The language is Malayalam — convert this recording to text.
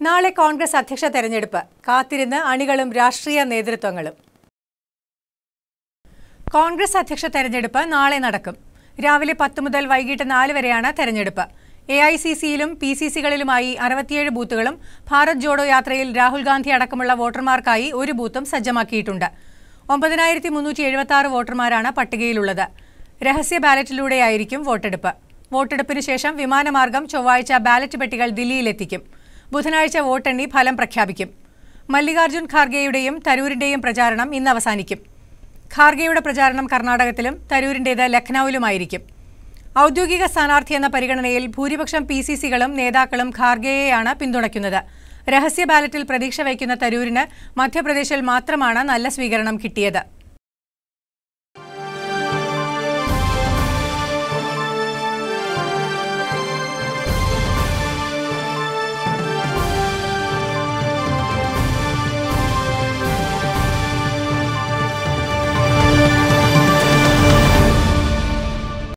നാളെ കോൺഗ്രസ് അധ്യക്ഷ തെരഞ്ഞെടുപ്പ് കാത്തിരുന്ന് അണികളും രാഷ്ട്രീയ നേതൃത്വങ്ങളും കോൺഗ്രസ് അധ്യക്ഷ തെരഞ്ഞെടുപ്പ് നാളെ നടക്കും രാവിലെ പത്ത് മുതൽ വൈകിട്ട് നാല് വരെയാണ് തെരഞ്ഞെടുപ്പ് എ ഐ സി സിയിലും പി സി സികളിലുമായി അറുപത്തിയേഴ് ബൂത്തുകളും ഭാരത് ജോഡോ യാത്രയിൽ രാഹുൽ ഗാന്ധി അടക്കമുള്ള വോട്ടർമാർക്കായി ഒരു ബൂത്തും സജ്ജമാക്കിയിട്ടുണ്ട് ഒമ്പതിനായിരത്തി മുന്നൂറ്റി എഴുപത്തി ആറ് വോട്ടർമാരാണ് പട്ടികയിലുള്ളത് രഹസ്യ ബാലറ്റിലൂടെയായിരിക്കും വോട്ടെടുപ്പ് വോട്ടെടുപ്പിന് ശേഷം വിമാനമാർഗം ചൊവ്വാഴ്ച ബാലറ്റ് പെട്ടികൾ ദില്ലിയിലെത്തിക്കും ബുധനാഴ്ച വോട്ടെണ്ണി ഫലം പ്രഖ്യാപിക്കും മല്ലികാർജ്ജുൻ ഖാർഗെയുടെയും തരൂരിന്റെയും പ്രചാരണം ഇന്ന് അവസാനിക്കും ഖാർഗെയുടെ പ്രചാരണം കർണാടകത്തിലും തരൂരിന്റേത് ലഖ്നൌവിലുമായിരിക്കും ഔദ്യോഗിക സ്ഥാനാർത്ഥി എന്ന പരിഗണനയിൽ ഭൂരിപക്ഷം പി സി സികളും നേതാക്കളും ഖാർഗെയെയാണ് പിന്തുണയ്ക്കുന്നത് രഹസ്യ ബാലറ്റിൽ പ്രതീക്ഷ വയ്ക്കുന്ന തരൂരിന് മധ്യപ്രദേശിൽ മാത്രമാണ് നല്ല സ്വീകരണം കിട്ടിയത്